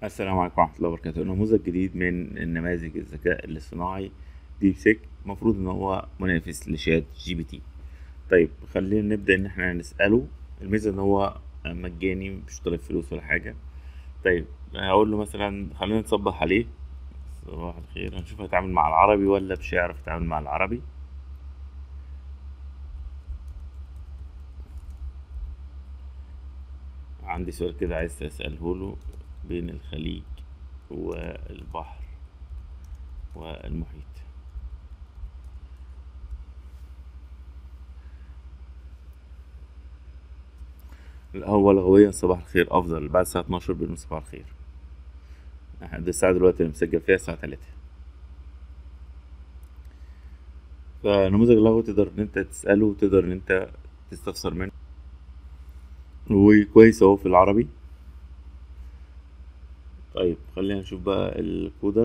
السلام عليكم ورحمة الله وبركاته نموذج جديد من النماذج الذكاء الاصطناعي ديب سيك المفروض ان هو منافس لشات جي بي تي طيب خلينا نبدأ ان احنا نسأله الميزة ان هو مجاني مش طالب فلوس ولا حاجة طيب هقول له مثلا خلينا نصبح عليه صباح الخير هنشوف هيتعامل مع العربي ولا مش هيعرف يتعامل مع العربي عندي سؤال كده عايز اسأله له بين الخليج والبحر والمحيط لا، هو لغويا صباح الخير افضل بعد الساعة 12 بيقول صباح الخير ده الساعة دلوقتي اللي مسجل فيها الساعة 3 فنموذج اللغوي تقدر ان انت تسأله وتقدر ان انت تستفسر منه وكويس اهو في العربي طيب خلينا نشوف بقى الكودر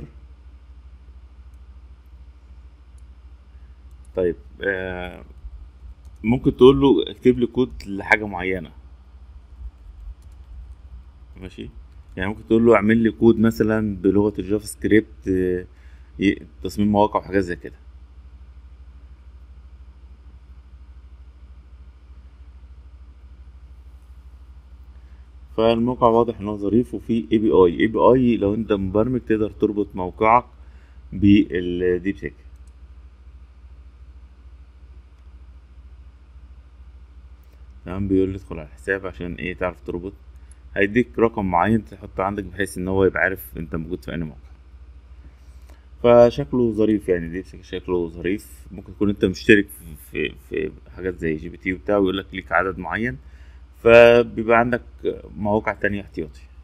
طيب آه ممكن تقول له اكتب لي كود لحاجة معينة ماشي يعني ممكن تقول له اعمل لي كود مثلا بلغة الجافا سكريبت آه، ي- تصميم مواقع وحاجات زي كده فالموقع واضح ان هو ظريف وفيه اي بي اي اي بي اي لو انت مبرمج تقدر تربط موقعك بالديب سيك تمام بيقول لي ادخل على الحساب عشان ايه تعرف تربط هيديك رقم معين تحطه عندك بحيث ان هو يبقى عارف انت موجود في انهي موقع فشكله ظريف يعني ديب سيك شكله ظريف ممكن تكون انت مشترك في في, في حاجات زي جي بي تي وبتاع ويقول لك ليك عدد معين فبيبقى عندك مواقع تانية احتياطي